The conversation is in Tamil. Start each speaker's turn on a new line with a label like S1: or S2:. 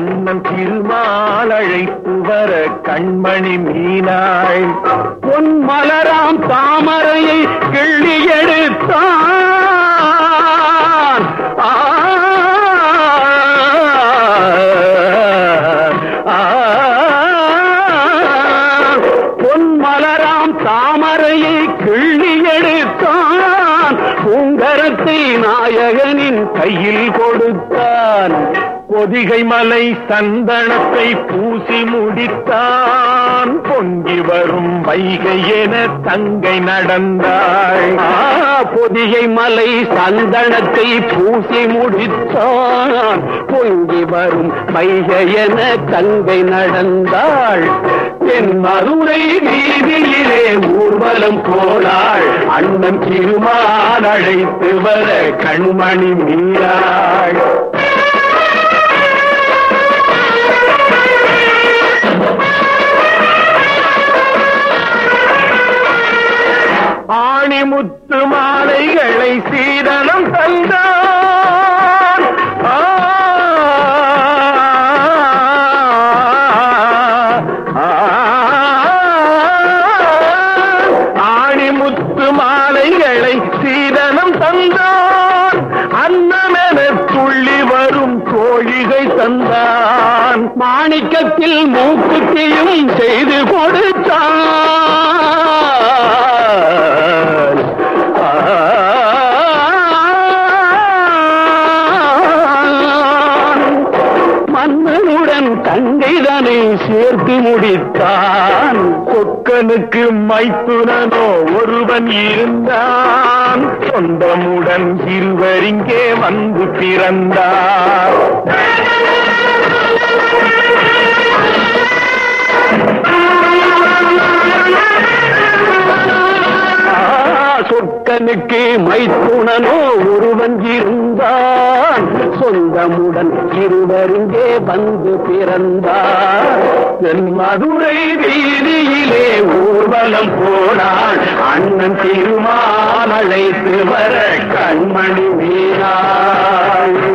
S1: அண்ணன் திருமால் அழைத்து வர கண்மணி மீனாள் பொன் மலராம் தாமரையை கிள்ளி எடுத்தான் ஆ ஆ பொன் மலராம் தாமரையை கிள்ளி எடுத்தான் பூங்கரத்தை நாயகனின் கையில் கொடுத்தான் பொதிகை மலை சந்தனத்தை பூசி முடித்தான் பொங்கி வரும் வைகை என தங்கை நடந்தாள் ஆ, பொதிகை மலை சந்தனத்தை பூசி முடித்தான் பொங்கி வரும் வைகை என தங்கை நடந்தாள் என் மதுரை வீதியிலே ஊர்வலம் போனாள் அண்ணன் திருமால் அழைத்து வர கண்மணி மீறாள் ஆணிமுத்து மாலைகளை சீதனம் தந்தான் ஆ, ஆ, ஆணிமுத்து மாலைகளை சீதனம் தந்தான் அன்னமென துள்ளி வரும் கோழிகை தந்தான் மாணிக்கத்தில் மூக்குத்தியும் செய்து கொடுத்தான் மன்னனுடன் தங்கைதனை சேர்த்து முடித்தான் கொக்கனுக்கு மைத்துனனோ ஒருவன் இருந்தான் சொந்தமுடன் இருவரிங்கே வந்து பிறந்தார் ஆ, சொற்கனுக்கு மைத்துனனோ ஒருவன் இருந்தான் சொந்தமுடன் இருவருங்கே வந்து பிறந்தார் தென் மதுரை வீதியிலே ஊர்வலம் போனான் அண்ணன் திருமால் அழைத்து வர கண்மணி மீனாள்